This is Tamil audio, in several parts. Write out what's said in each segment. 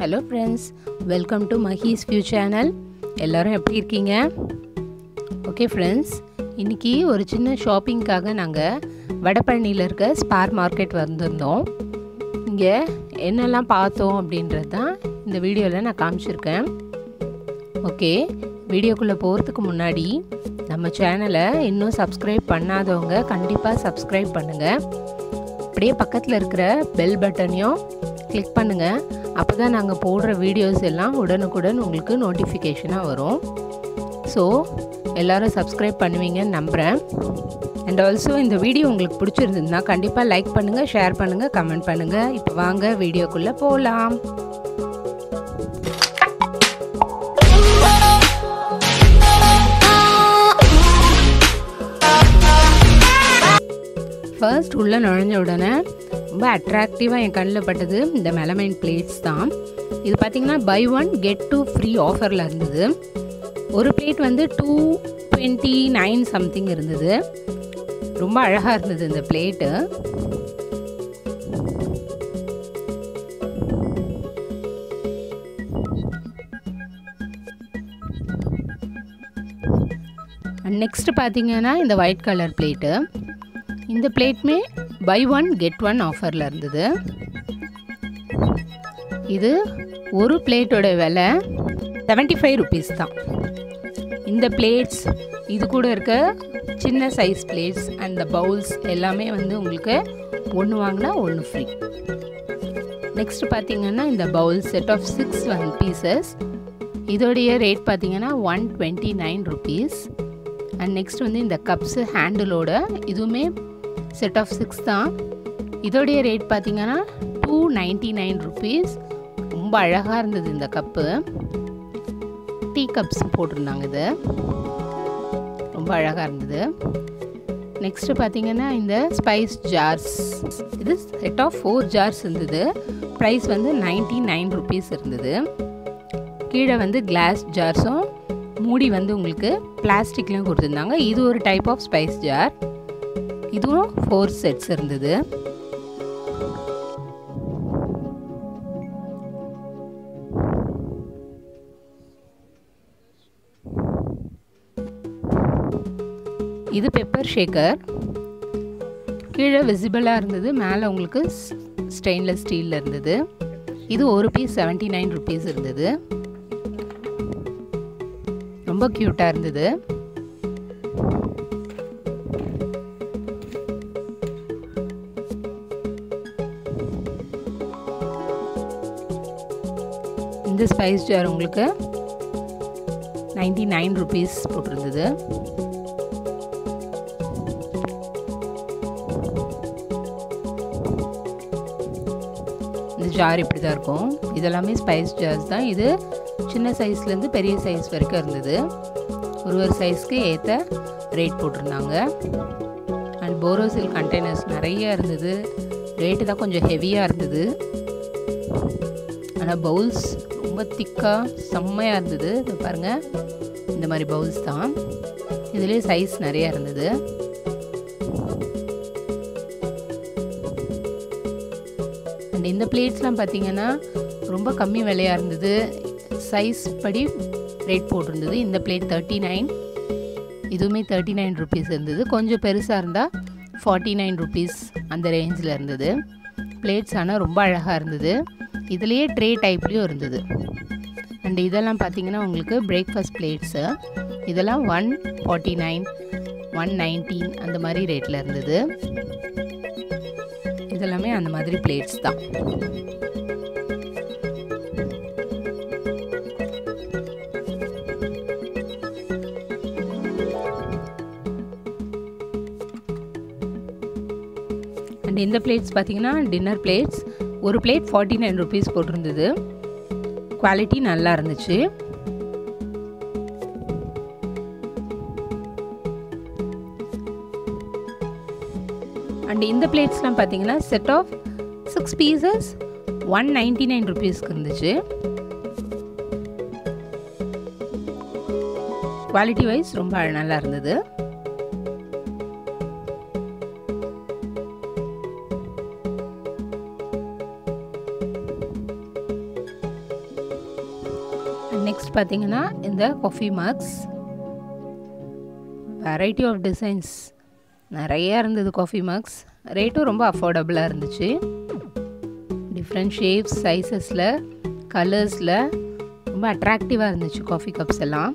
hello friends welcome to Mahi's view channel எல்லோரும் எப்படி இருக்கீங்க ஓகே ஃப்ரெண்ட்ஸ் இன்றைக்கி ஒரு சின்ன ஷாப்பிங்க்காக நாங்கள் வடபழனியில் இருக்க ஸ்பார் மார்க்கெட் வந்திருந்தோம் இங்கே என்னெல்லாம் பார்த்தோம் அப்படின்றது தான் இந்த வீடியோவில் நான் காமிச்சிருக்கேன் ஓகே வீடியோக்குள்ளே போகிறதுக்கு முன்னாடி நம்ம சேனலை இன்னும் சப்ஸ்கிரைப் பண்ணாதவங்க கண்டிப்பாக சப்ஸ்கிரைப் பண்ணுங்கள் அப்படியே பக்கத்தில் இருக்கிற பெல் பட்டனையும் கிளிக் பண்ணுங்கள் அப்போ தான் நாங்கள் போடுற வீடியோஸ் எல்லாம் உடனுக்குடன் உங்களுக்கு நோட்டிஃபிகேஷனாக வரும் ஸோ எல்லோரும் சப்ஸ்கிரைப் பண்ணுவீங்கன்னு நம்புகிறேன் அண்ட் ஆல்சோ இந்த வீடியோ உங்களுக்கு பிடிச்சிருந்ததுன்னா கண்டிப்பாக லைக் பண்ணுங்கள் ஷேர் பண்ணுங்கள் கமெண்ட் பண்ணுங்கள் இப்போ வாங்க வீடியோக்குள்ளே போகலாம் ஃபர்ஸ்ட் உள்ளே நுழைஞ்ச உடனே ரொம்ப அட்ராக்டிவாக என் கண்ணில் பட்டது இந்த மெலமைன் பிளேட்ஸ் தான் இது பார்த்திங்கன்னா buy one get two free ஆஃபரில் இருந்தது ஒரு பிளேட் வந்து டூ டுவெண்ட்டி நைன் சம்திங் இருந்தது ரொம்ப அழகாக இருந்தது இந்த பிளேட்டு நெக்ஸ்ட் பார்த்தீங்கன்னா இந்த ஒயிட் கலர் பிளேட்டு இந்த பிளேட்மே பை ஒன் கெட் ஒன் ஆஃபரில் இருந்தது இது ஒரு பிளேட்டோட விலை செவன்ட்டி ஃபைவ் ருபீஸ் தான் இந்த பிளேட்ஸ் இது கூட இருக்க சின்ன சைஸ் பிளேட்ஸ் அண்ட் பவுல்ஸ் எல்லாமே வந்து உங்களுக்கு ஒன்று வாங்கினா ஒன்று ஃப்ரீ நெக்ஸ்ட் பார்த்தீங்கன்னா இந்த bowl set of six one pieces இதோடைய ரேட் பார்த்தீங்கன்னா one twenty nine rupees and next வந்து இந்த கப்ஸு ஹேண்டிலோட இதுவுமே செட் ஆஃப் சிக்ஸ் தான் இதோடைய ரேட் பார்த்தீங்கன்னா டூ நைன்டி நைன் ருபீஸ் ரொம்ப அழகாக இருந்தது இந்த கப்பு டீ கப்ஸ் போட்டிருந்தாங்க இது ரொம்ப அழகாக இருந்தது நெக்ஸ்ட்டு பார்த்தீங்கன்னா இந்த ஸ்பைஸ் ஜார்ஸ் இது செட் ஆஃப் ஃபோர் ஜார்ஸ் இருந்தது ப்ரைஸ் வந்து நைன்டி நைன் ருபீஸ் இருந்தது கீழே வந்து கிளாஸ் ஜார்ஸும் மூடி வந்து உங்களுக்கு பிளாஸ்டிக்லேயும் கொடுத்துருந்தாங்க இது ஒரு டைப் ஆஃப் ஸ்பைஸ் ஜார் இதுவும் ஃபோர் செட்ஸ் இருந்தது இது பெப்பர் ஷேக்கர் கீழே விசிபிளாக இருந்தது மேலே உங்களுக்கு ஸ்டெயின்லெஸ் ஸ்டீலில் இருந்தது இது ஒரு பீஸ் செவன்ட்டி நைன் ருபீஸ் இருந்தது ரொம்ப க்யூட்டாக இருந்தது இந்த ஸ்பைஸ் ஜார் உங்களுக்கு நைன்டி நைன் ருபீஸ் போட்டிருந்தது இந்த ஜார் இப்படி தான் இருக்கும் இதெல்லாமே ஸ்பைஸ் ஜார்ஸ் தான் இது சின்ன சைஸ்லேருந்து பெரிய சைஸ் வரைக்கும் இருந்தது ஒரு ஒரு சைஸ்க்கு ஏற்ற ரேட் போட்டிருந்தாங்க அண்ட் போரோசில் கண்டெய்னர்ஸ் நிறைய இருந்தது ரேட்டு தான் கொஞ்சம் ஹெவியாக இருந்தது ஆனால் பவுல்ஸ் ரொம்ப திக்காக செம்மையாக இருந்தது இது பாருங்கள் இந்த மாதிரி பவுல்ஸ் தான் இதுலேயே சைஸ் நிறையா இருந்தது அண்ட் இந்த பிளேட்ஸ்லாம் பார்த்தீங்கன்னா ரொம்ப கம்மி விலையாக இருந்தது சைஸ் படி ரேட் போட்டிருந்தது இந்த பிளேட் தேர்ட்டி நைன் இதுவுமே தேர்ட்டி நைன் ருபீஸ் இருந்தது கொஞ்சம் பெருசாக இருந்தால் ஃபார்ட்டி நைன் ருபீஸ் அந்த ரேஞ்சில் இருந்தது பிளேட்ஸ் ஆனால் ரொம்ப அழகாக இருந்தது இதுலேயே ட்ரே டைப்லேயும் இருந்தது அண்ட் இதெல்லாம் பார்த்தீங்கன்னா உங்களுக்கு பிரேக்ஃபாஸ்ட் பிளேட்ஸு இதெல்லாம் one forty nine one nineteen அந்த மாதிரி ரேட்டில் இருந்தது இதெல்லாமே அந்த மாதிரி பிளேட்ஸ் தான் அண்ட் இந்த பிளேட்ஸ் பார்த்தீங்கன்னா டின்னர் பிளேட்ஸ் ஒரு பிளேட் ஃபார்ட்டி நைன் ருபீஸ் போட்டிருந்தது குவாலிட்டி நல்லா இருந்துச்சு அண்ட் இந்த பிளேட்ஸ்லாம் பார்த்தீங்கன்னா set of six pieces one ninety nine ருபீஸ்க்கு இருந்துச்சு குவாலிட்டி வைஸ் ரொம்ப நல்லா இருந்தது நெக்ஸ்ட் பார்த்தீங்கன்னா இந்த coffee mugs variety of designs நிறையா இருந்தது காஃபி மக்ஸ் ரேட்டும் ரொம்ப அஃபோர்டபுளாக இருந்துச்சு டிஃப்ரெண்ட் ஷேப்ஸ் சைஸஸில் கலர்ஸில் ரொம்ப அட்ராக்டிவாக இருந்துச்சு காஃபி கப்ஸ் எல்லாம்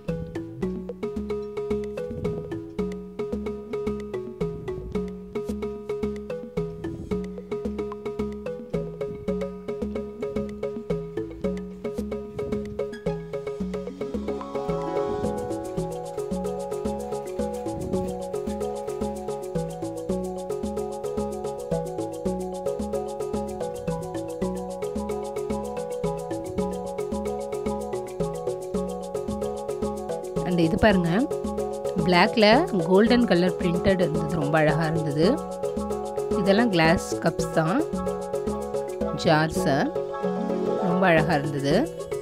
அந்த இது பாருங்க பிளாக்ல கோல்டன் கலர் பிரிண்டட் இருந்தது ரொம்ப அழகாக இருந்தது இதெல்லாம் கிளாஸ் கப்ஸ் தான் ஜார்ஸு ரொம்ப அழகாக இருந்தது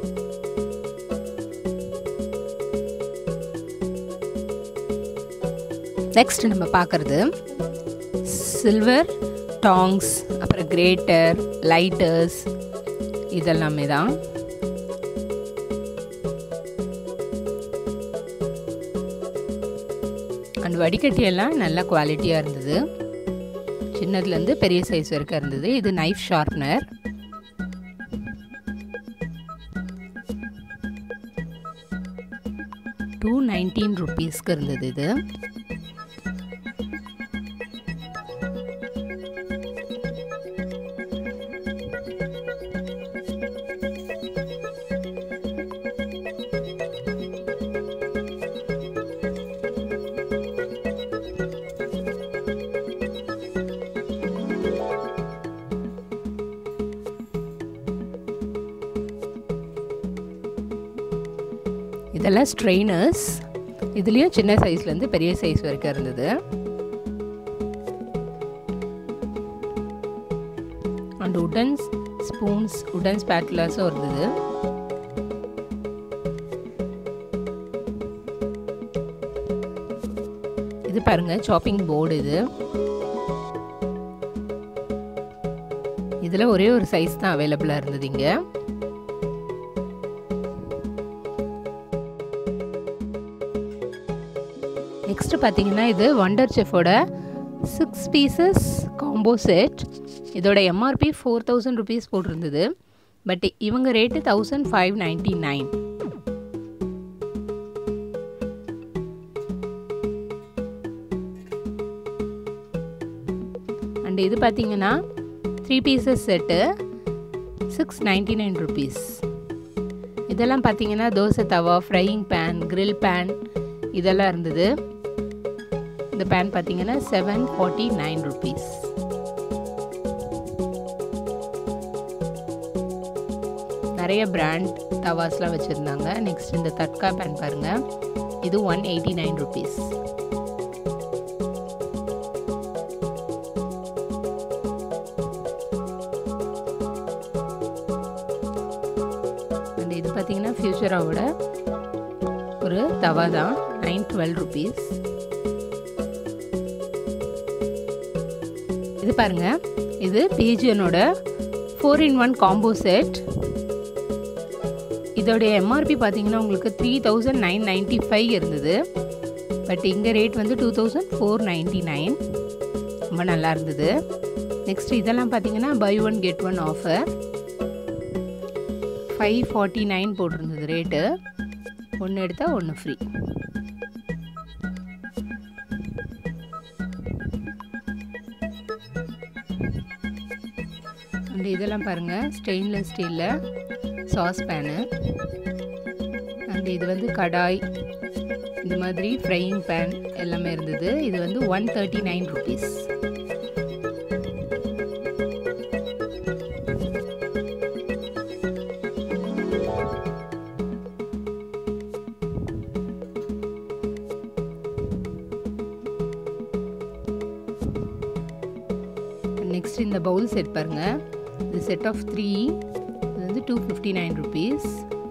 நெக்ஸ்ட் நம்ம பார்க்குறது சில்வர் டாங்ஸ் அப்புறம் கிரேட்டர் லைட்டர்ஸ் இதெல்லாமே தான் அண்ட் வடிகட்டி எல்லாம் நல்ல குவாலிட்டியாக இருந்தது சின்னதுலேருந்து பெரிய சைஸ் வரைக்கும் இருந்தது இது நைஃப் ஷார்ப்னர் டூ நைன்டீன் ருபீஸ்க்கு இருந்தது இது இதெல்லாம் ஸ்ட்ரெயினர்ஸ் இதுலேயும் சின்ன சைஸ்லேருந்து பெரிய சைஸ் வரைக்கும் இருந்தது அண்ட் உடன் ஸ்பூன்ஸ் உடன் ஸ்பேட்லாஸும் இருந்தது இது பாருங்க சாப்பிங் போர்டு இது இதில் ஒரே ஒரு சைஸ் தான் அவைலபிளாக இருந்தது இங்கே நெக்ஸ்ட் பார்த்தீங்கன்னா இது வண்டர் செஃபோட சிக்ஸ் பீசஸ் காம்போ செட் இதோட எம்ஆர்பி ஃபோர் தௌசண்ட் ருபீஸ் போட்டிருந்தது பட் இவங்க rate thousand five ninety nine and இது பார்த்தீங்கன்னா three pieces set six ninety nine rupees இதெல்லாம் பார்த்தீங்கன்னா தோசை தவா ஃப்ரையிங் பேன் கிரில் பேன் இதெல்லாம் இருந்தது இந்த பேன் பார்த்தீங்கன்னா செவன் ஃபார்ட்டி நைன் ருபீஸ் நிறைய பிராண்ட் தவாஸ்லாம் வச்சுருந்தாங்க நெக்ஸ்ட் இந்த தட்கா பேன் பாருங்கள் இது one eighty nine rupees and இது பார்த்தீங்கன்னா ஃபியூச்சராவோட ஒரு தவா தான் நைன் டுவெல் ருபீஸ் இது பாருங்க இது பிஜியனோட four in one combo set இதோடைய எம்ஆர்பி பார்த்தீங்கன்னா உங்களுக்கு three thousand nine ninety five இருந்தது பட் இங்கே ரேட் வந்து two thousand four ninety nine ரொம்ப நல்லா இருந்தது நெக்ஸ்ட் இதெல்லாம் பார்த்தீங்கன்னா buy one get one offer five forty nine போட்டிருந்தது ரேட்டு ஒன்று எடுத்தால் ஒன்று ஃப்ரீ அண்ட் இதெல்லாம் பாருங்கள் ஸ்டெயின்லெஸ் ஸ்டீலில் சாஸ் பேனு அண்ட் இது வந்து கடாய் இந்த மாதிரி ஃப்ரையிங் பேன் எல்லாமே இருந்தது இது வந்து one thirty nine rupees next இந்த பவுல் செட் பாருங்க இது செட் ஆஃப் த்ரீ இது வந்து two fifty nine rupees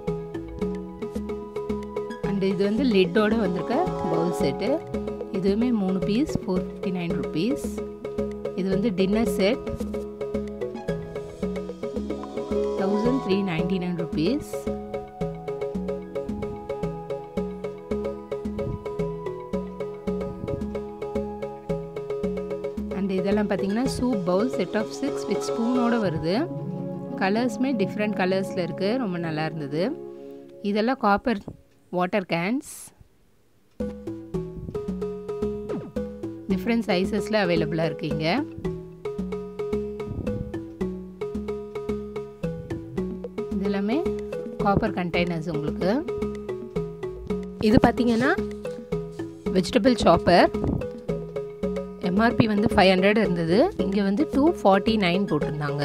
and இது வந்து லிட்டோட வந்திருக்க பவுல் செட்டு இதுவுமே மூணு piece four fifty nine rupees இது வந்து dinner set thousand three ninety nine rupees இதெல்லாம் பார்த்தீங்கன்னா soup bowl set of six with ஸ்பூனோடு வருது கலர்ஸுமே டிஃப்ரெண்ட் கலர்ஸில் இருக்குது ரொம்ப நல்லா இருந்தது இதெல்லாம் காப்பர் வாட்டர் கேன்ஸ் டிஃப்ரெண்ட் சைஸஸில் அவைலபிளாக இருக்குங்க இது எல்லாமே காப்பர் கண்டெய்னர்ஸ் உங்களுக்கு இது பார்த்தீங்கன்னா வெஜிடபிள் சாப்பர் எம்ஆர்பி வந்து ஃபைவ் ஹண்ட்ரட் இருந்தது இங்கே வந்து டூ ஃபார்ட்டி நைன் போட்டிருந்தாங்க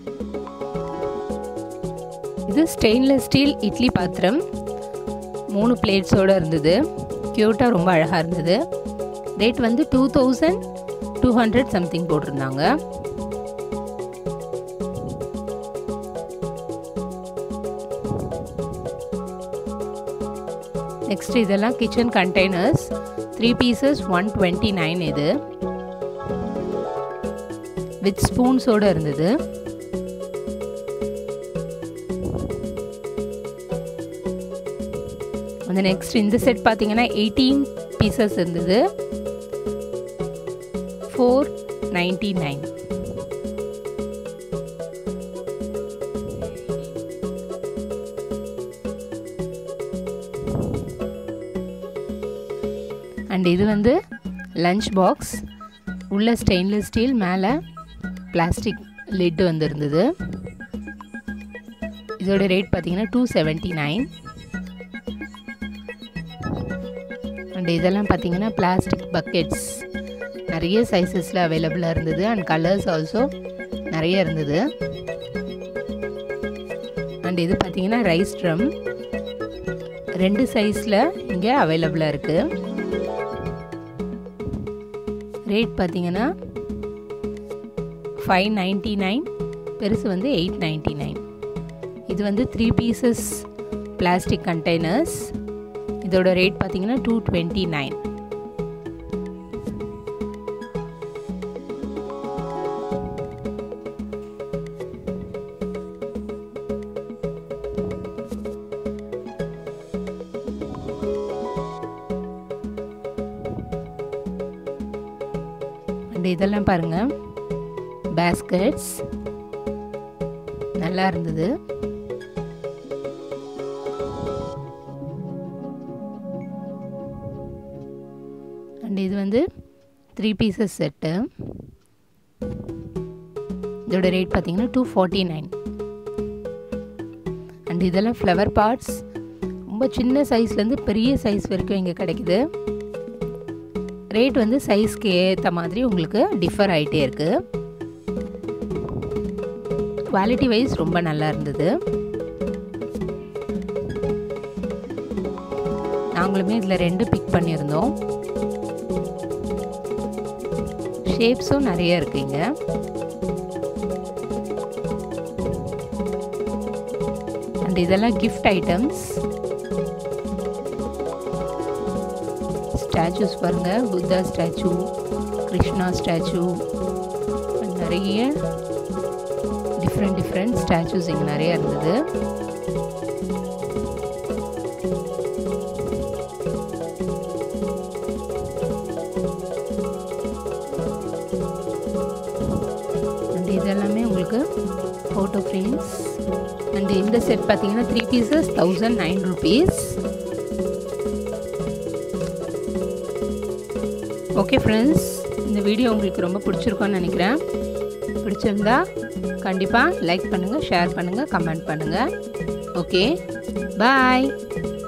இது ஸ்டெயின்லெஸ் ஸ்டீல் இட்லி பாத்திரம் மூணு பிளேட்ஸோடு இருந்தது க்யூட்டாக ரொம்ப அழகாக இருந்தது ரேட் வந்து two thousand two hundred something போட்டிருந்தாங்க நெக்ஸ்ட் இதெல்லாம் kitchen containers three pieces one twenty nine இது வித் ஸ்பூன்ஸோடு இருந்தது அந்த நெக்ஸ்ட் இந்த செட் பார்த்தீங்கன்னா எயிட்டீன் பீசஸ் இருந்தது ஃபோர் நைன்டி நைன் அண்ட் இது வந்து லஞ்ச் பாக்ஸ் உள்ள ஸ்டெயின்லெஸ் ஸ்டீல் மேலே பிளாஸ்டிக் லிட்டு வந்துருந்தது இதோட ரேட் பார்த்தீங்கன்னா டூ செவன்ட்டி நைன் அண்ட் இதெல்லாம் பார்த்தீங்கன்னா பிளாஸ்டிக் பக்கெட்ஸ் நிறைய சைஸஸில் அவைலபிளாக இருந்தது அண்ட் கலர்ஸ் ஆல்சோ நிறைய இருந்தது அண்ட் இது பார்த்தீங்கன்னா ரைஸ் ட்ரம் ரெண்டு சைஸில் இங்கே அவைலபிளாக இருக்குது ரேட் பார்த்தீங்கன்னா ஃபைவ் நைன்ட்டி நைன் பெருசு வந்து எயிட் நைன்ட்டி நைன் இது வந்து த்ரீ பீசஸ் பிளாஸ்டிக் கண்டெய்னர்ஸ் இதோட ரேட் பார்த்தீங்கன்னா டூ டுவெண்ட்டி நைன் அண்ட் இதெல்லாம் பாருங்கள் பேஸ்கெட்ஸ் நல்லா இருந்தது அண்ட் இது வந்து த்ரீ பீசஸ் செட்டு இதோட ரேட் பார்த்தீங்கன்னா டூ ஃபார்ட்டி நைன் அண்ட் இதெல்லாம் ஃப்ளவர் பார்ட்ஸ் ரொம்ப சின்ன சைஸ்லேருந்து பெரிய சைஸ் வரைக்கும் இங்கே கிடைக்குது ரேட் வந்து சைஸ்க்கு ஏற்ற மாதிரி உங்களுக்கு டிஃபர் ஆகிட்டே இருக்குது குவாலிட்டி வைஸ் ரொம்ப நல்லா இருந்தது நாங்களுமே இதில் ரெண்டு பிக் பண்ணியிருந்தோம் ஷேப்ஸும் நிறைய இருக்குங்க அண்ட் இதெல்லாம் கிஃப்ட் ஐட்டம்ஸ் ஸ்டாச்சூஸ் பாருங்கள் புத்தா ஸ்டாச்சு கிருஷ்ணா ஸ்டாச்சு நிறைய டிஃப்ரெண்ட் டிஃப்ரெண்ட் ஸ்டாச்சூஸ் இங்கே நிறைய இருந்தது அண்ட் இதெல்லாமே உங்களுக்கு ஃபோட்டோ ஃப்ரேம்ஸ் அண்ட் இந்த செட் பார்த்தீங்கன்னா three pieces thousand nine rupees okay friends இந்த வீடியோ உங்களுக்கு ரொம்ப பிடிச்சிருக்கோன்னு நினைக்கிறேன் பிடிச்சிருந்தா கண்டிப்பாக லைக் பண்ணுங்கள் ஷேர் பண்ணுங்கள் கமெண்ட் பண்ணுங்கள் ஓகே பாய்